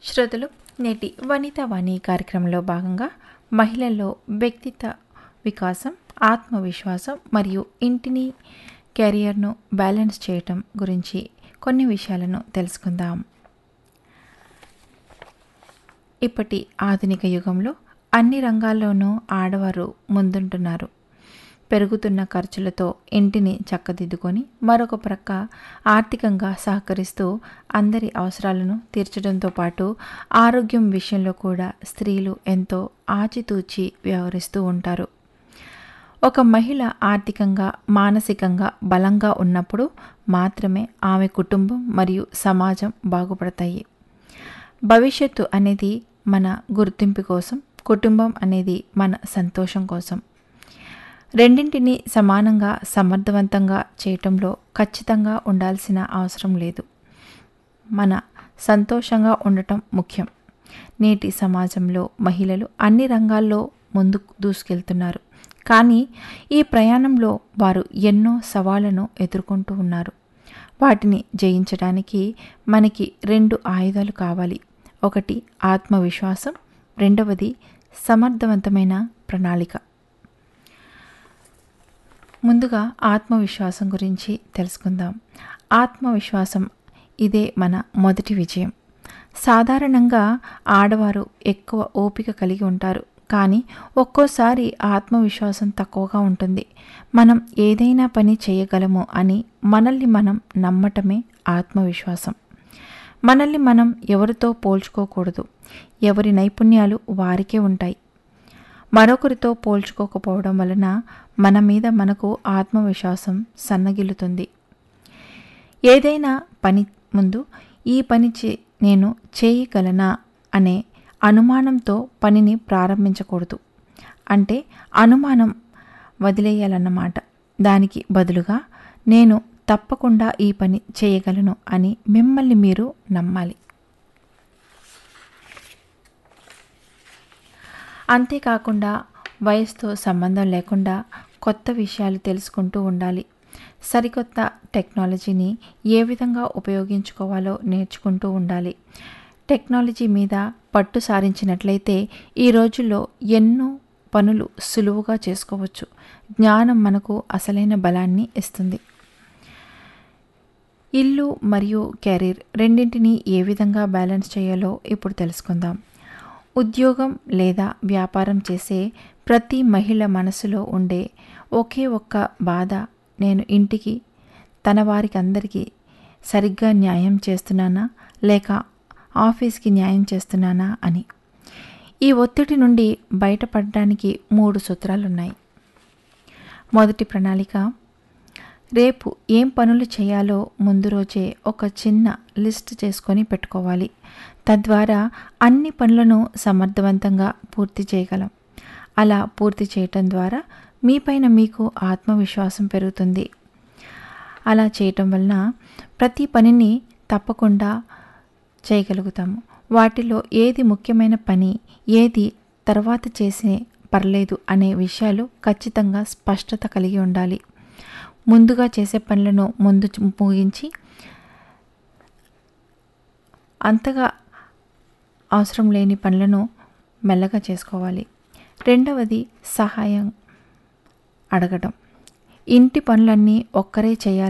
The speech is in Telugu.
శ్రోతలు నేటి వనిత వాణి కార్యక్రమంలో భాగంగా మహిళల్లో వ్యక్తిత్వ వికాసం ఆత్మవిశ్వాసం మరియు ఇంటిని కెరియర్ను బ్యాలెన్స్ చేయటం గురించి కొన్ని విషయాలను తెలుసుకుందాం ఇప్పటి ఆధునిక యుగంలో అన్ని రంగాల్లోనూ ఆడవారు ముందుంటున్నారు పెరుగుతున్న ఖర్చులతో ఇంటిని చక్కదిద్దుకొని మరొక ప్రక్క ఆర్థికంగా సహకరిస్తూ అందరి అవసరాలను తీర్చడంతో పాటు ఆరోగ్యం విషయంలో కూడా స్త్రీలు ఎంతో ఆచితూచి వ్యవహరిస్తూ ఉంటారు ఒక మహిళ ఆర్థికంగా మానసికంగా బలంగా ఉన్నప్పుడు మాత్రమే ఆమె కుటుంబం మరియు సమాజం బాగుపడతాయి భవిష్యత్తు అనేది మన గుర్తింపు కోసం కుటుంబం అనేది మన సంతోషం కోసం రెండింటిని సమానంగా సమర్థవంతంగా చేయటంలో ఖచ్చితంగా ఉండాల్సిన అవసరం లేదు మన సంతోషంగా ఉండటం ముఖ్యం నేటి సమాజంలో మహిళలు అన్ని రంగాల్లో ముందుకు దూసుకెళ్తున్నారు కానీ ఈ ప్రయాణంలో వారు ఎన్నో సవాళ్లను ఎదుర్కొంటూ ఉన్నారు వాటిని జయించడానికి మనకి రెండు ఆయుధాలు కావాలి ఒకటి ఆత్మవిశ్వాసం రెండవది సమర్థవంతమైన ప్రణాళిక ముందుగా ఆత్మవిశ్వాసం గురించి తెలుసుకుందాం ఆత్మవిశ్వాసం ఇదే మన మొదటి విజయం సాధారణంగా ఆడవారు ఎక్కువ ఓపిక కలిగి ఉంటారు కానీ ఒక్కోసారి ఆత్మవిశ్వాసం తక్కువగా ఉంటుంది మనం ఏదైనా పని చేయగలము అని మనల్ని మనం నమ్మటమే ఆత్మవిశ్వాసం మనల్ని మనం ఎవరితో పోల్చుకోకూడదు ఎవరి నైపుణ్యాలు వారికే ఉంటాయి మరొకరితో పోల్చుకోకపోవడం వలన మన మీద మనకు ఆత్మవిశ్వాసం సన్నగిల్లుతుంది ఏదైనా పని ముందు ఈ పని చే నేను చేయగలనా అనే అనుమానంతో పనిని ప్రారంభించకూడదు అంటే అనుమానం వదిలేయాలన్నమాట దానికి బదులుగా నేను తప్పకుండా ఈ పని చేయగలను అని మిమ్మల్ని మీరు నమ్మాలి అంతేకాకుండా వయసుతో సంబంధం లేకుండా కొత్త విషయాలు తెలుసుకుంటూ ఉండాలి సరికొత్త టెక్నాలజీని ఏ విధంగా ఉపయోగించుకోవాలో నేర్చుకుంటూ ఉండాలి టెక్నాలజీ మీద పట్టు సారించినట్లయితే ఈ రోజుల్లో ఎన్నో పనులు సులువుగా చేసుకోవచ్చు జ్ఞానం మనకు అసలైన బలాన్ని ఇస్తుంది ఇల్లు మరియు కెరీర్ రెండింటినీ ఏ విధంగా బ్యాలెన్స్ చేయాలో ఇప్పుడు తెలుసుకుందాం ఉద్యోగం లేదా వ్యాపారం చేసే ప్రతి మహిళ మనసులో ఉండే ఒకే ఒక్క బాధ నేను ఇంటికి తన వారికి అందరికీ సరిగ్గా న్యాయం చేస్తున్నానా లేక ఆఫీస్కి న్యాయం చేస్తున్నానా అని ఈ ఒత్తిడి నుండి బయటపడడానికి మూడు సూత్రాలున్నాయి మొదటి ప్రణాళిక రేపు ఏం పనులు చేయాలో ముందు రోజే ఒక చిన్న లిస్ట్ చేసుకొని పెట్టుకోవాలి తద్వారా అన్ని పనులను సమర్థవంతంగా పూర్తి చేయగలం అలా పూర్తి చేయటం ద్వారా మీపైన మీకు ఆత్మవిశ్వాసం పెరుగుతుంది అలా చేయటం వలన ప్రతి పనిని తప్పకుండా చేయగలుగుతాము వాటిలో ఏది ముఖ్యమైన పని ఏది తర్వాత చేసే పర్లేదు అనే విషయాలు ఖచ్చితంగా స్పష్టత కలిగి ఉండాలి ముందుగా చేసే పనులను ముందు ముగించి అంతగా అవసరం లేని పనులను మెల్లగా చేసుకోవాలి రెండవది సహాయం అడగడం ఇంటి పనులన్నీ ఒక్కరే చేయాలి